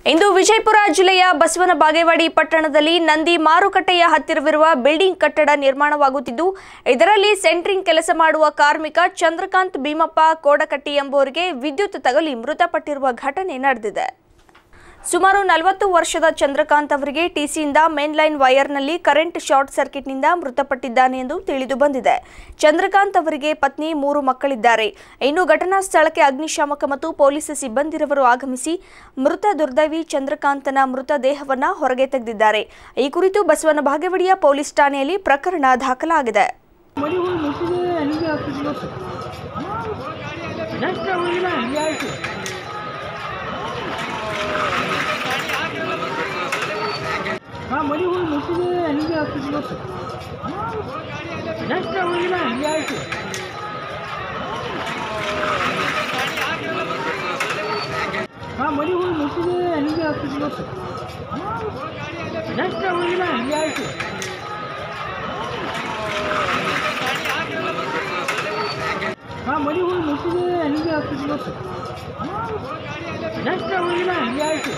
ಇಂದು ವಿಜಯಪುರ ಜಿಲ್ಲೆಯ ಬಸವನ ಬಾಗೇವಾಡಿ ಪಟ್ಟಣದಲ್ಲಿ ನಂದಿ ಮಾರುಕಟ್ಟೆಯ ಹತ್ತಿರವಿರುವ ಬಿಲ್ಡಿಂಗ್ ಕಟ್ಟಡ ನಿರ್ಮಾಣವಾಗುತ್ತಿದ್ದು ಇದರಲ್ಲಿ ಸೆಂಟ್ರಿಂಗ್ ಕೆಲಸ ಮಾಡುವ ಕಾರ್ಮಿಕ ಚಂದ್ರಕಾಂತ್ ಭೀಮಪ್ಪ ಕೋಡಕಟ್ಟಿ ಎಂಬುವರಿಗೆ ವಿದ್ಯುತ್ ತಗುಲಿ ಮೃತಪಟ್ಟಿರುವ ಘಟನೆ ನಡೆದಿದೆ ಸುಮಾರು ನಲವತ್ತು ವರ್ಷದ ಚಂದ್ರಕಾಂತ್ ಅವರಿಗೆ ಟಿಸಿಯಿಂದ ಮೇನ್ಲೈನ್ ವೈರ್ನಲ್ಲಿ ಕರೆಂಟ್ ಶಾರ್ಟ್ ಸರ್ಕ್ಯೂಟ್ನಿಂದ ಮೃತಪಟ್ಟಿದ್ದಾನೆ ಎಂದು ತಿಳಿದು ಬಂದಿದೆ ಚಂದ್ರಕಾಂತ್ ಅವರಿಗೆ ಪತ್ನಿ ಮೂರು ಮಕ್ಕಳಿದ್ದಾರೆ ಇನ್ನು ಘಟನಾ ಸ್ಥಳಕ್ಕೆ ಅಗ್ನಿಶಾಮಕ ಮತ್ತು ಪೊಲೀಸ್ ಸಿಬ್ಬಂದಿರವರು ಆಗಮಿಸಿ ಮೃತ ದುರ್ದೈವಿ ಚಂದ್ರಕಾಂತನ ಮೃತದೇಹವನ್ನು ಹೊರಗೆ ತೆಗೆದಿದ್ದಾರೆ ಈ ಕುರಿತು ಬಸವನ ಬಾಗೇವಾಡಿಯ ಪೊಲೀಸ್ ಠಾಣೆಯಲ್ಲಿ ಪ್ರಕರಣ ದಾಖಲಾಗಿದೆ ಮರಿ ಹೋಗಿ ಮುಟ್ಟಿದೆ ಹಂಗೆ ಆಗ್ತಿದ್ಲು ನೆಕ್ಸ್ಟ್ ಹೋಗಿಲ್ಲ ಹಂಗೆ ಆಯ್ತು ಹಾಂ ಮರಿ ಹೋಗಿ ಮುಟ್ಟಿದೆ ಹಂಗೆ ಆಗ್ತಿದ್ಲು ನೆಕ್ಸ್ಟ್ ಹೋಗಿಲ್ಲ ಹಂಗೆ ಆಯ್ತು ಹಾಂ ಮರಿ ಹೋಗಿ ಮುಟ್ಟಿದೆ ಹಂಗೆ ಆಗ್ತಿದ್ಲು ನೆಕ್ಸ್ಟ್ ಹೋಗಿಲ್ಲ ಹಂಗೆ ಆಯ್ತು ಹಾಂ ಮರಿ ಹೋಗಿ ಮುಟ್ಟಿದೆ ಹಂಗೆ ಆಗ್ತಿದ್ಲು ನೆಕ್ಸ್ಟ್ ಹೋಗಿಲ್ಲ ಹಂಗೆ ಆಯ್ತು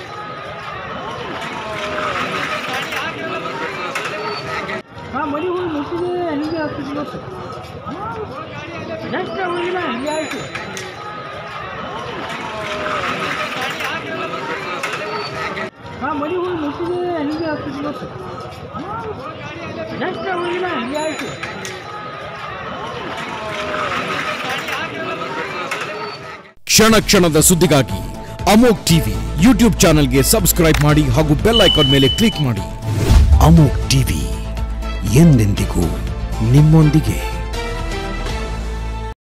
ಹಾಂ ಮರಿ ಹೋಗಿ ಮುಟ್ಟಿದೆ ಹಂಗೆ ಆಗ್ತಿದ್ಲು ನೆಕ್ಸ್ಟ್ ಹೋಗಿಲ್ಲ ಹಂಗೆ ಆಯ್ತು ಹಾಂ ಮರಿ ಹೋಗಿ ಮುಟ್ಟಿದೆ ಹಂಗೆ ಆಗ್ತಿದ್ಲು ನೆಕ್ಸ್ಟ್ ಹೋಗಿಲ್ಲ ಹಂಗೆ ಆಯ್ತು ಕ್ಷಣ ಕ್ಷಣದ ಸುದ್ದಿಗಾಗಿ ಅಮೋಕ್ ಟಿವಿ ಯೂಟ್ಯೂಬ್ ಚಾನೆಲ್ಗೆ ಸಬ್ಸ್ಕ್ರೈಬ್ ಮಾಡಿ ಹಾಗೂ ಬೆಲ್ ಐಕಾನ್ ಮೇಲೆ ಕ್ಲಿಕ್ ಮಾಡಿ ಅಮೋಕ್ ಟಿವಿ ಎಂದೆಂದಿಗೂ ನಿಮ್ಮೊಂದಿಗೆ